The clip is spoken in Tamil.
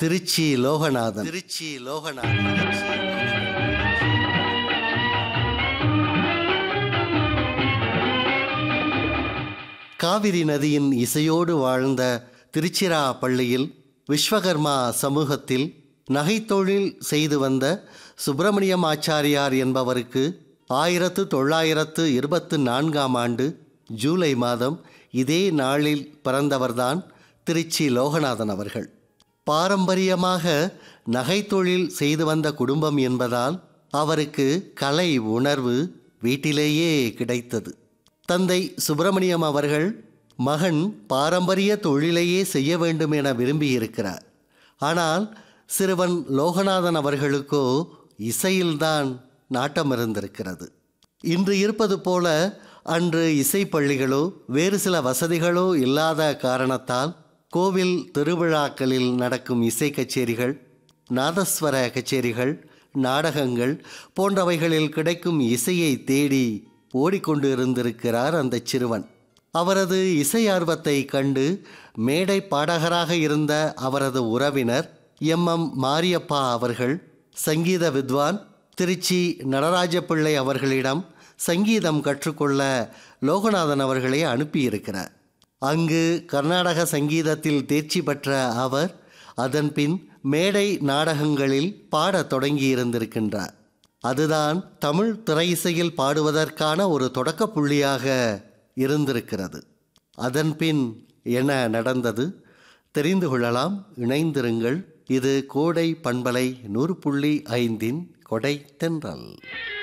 திருச்சி லோகநாதன் திருச்சி லோகநாதன் காவிரி நதியின் இசையோடு வாழ்ந்த திருச்சிராப்பள்ளியில் விஸ்வகர்மா சமூகத்தில் நகைத்தொழில் செய்து வந்த சுப்பிரமணியம் ஆச்சாரியார் என்பவருக்கு ஆயிரத்து தொள்ளாயிரத்து இருபத்து நான்காம் ஆண்டு ஜூலை மாதம் இதே நாளில் பிறந்தவர்தான் திருச்சி லோகநாதன் அவர்கள் பாரம்பரியமாக நகைத்தொழில் செய்து வந்த குடும்பம் என்பதால் அவருக்கு கலை உணர்வு வீட்டிலேயே கிடைத்தது தந்தை சுப்பிரமணியம் அவர்கள் மகன் பாரம்பரிய தொழிலையே செய்ய வேண்டும் என விரும்பியிருக்கிறார் ஆனால் சிறுவன் லோகநாதன் அவர்களுக்கோ இசையில்தான் நாட்டம் இருந்திருக்கிறது இன்று இருப்பது போல அன்று இசைப்பள்ளிகளோ வேறு சில வசதிகளோ இல்லாத காரணத்தால் கோவில் திருவிழாக்களில் நடக்கும் இசை கச்சேரிகள் நாதஸ்வர கச்சேரிகள் நாடகங்கள் போன்றவைகளில் கிடைக்கும் இசையை தேடி ஓடிக்கொண்டு இருந்திருக்கிறார் அந்த சிறுவன் அவரது இசை ஆர்வத்தை கண்டு மேடை பாடகராக இருந்த அவரது உறவினர் எம் எம் மாரியப்பா அவர்கள் சங்கீத வித்வான் திருச்சி நடராஜ பிள்ளை அவர்களிடம் சங்கீதம் கற்றுக்கொள்ள லோகநாதன் அவர்களை அனுப்பியிருக்கிறார் அங்கு கர்நாடக சங்கீதத்தில் தேர்ச்சி பெற்ற அவர் அதன்பின் மேடை நாடகங்களில் பாடத் தொடங்கியிருந்திருக்கின்றார் அதுதான் தமிழ் திரை இசையில் பாடுவதற்கான ஒரு தொடக்க புள்ளியாக இருந்திருக்கிறது அதன்பின் என்ன நடந்தது தெரிந்து கொள்ளலாம் இணைந்திருங்கள் இது கோடை பண்பலை நூறு புள்ளி ஐந்தின் கொடை தென்றல்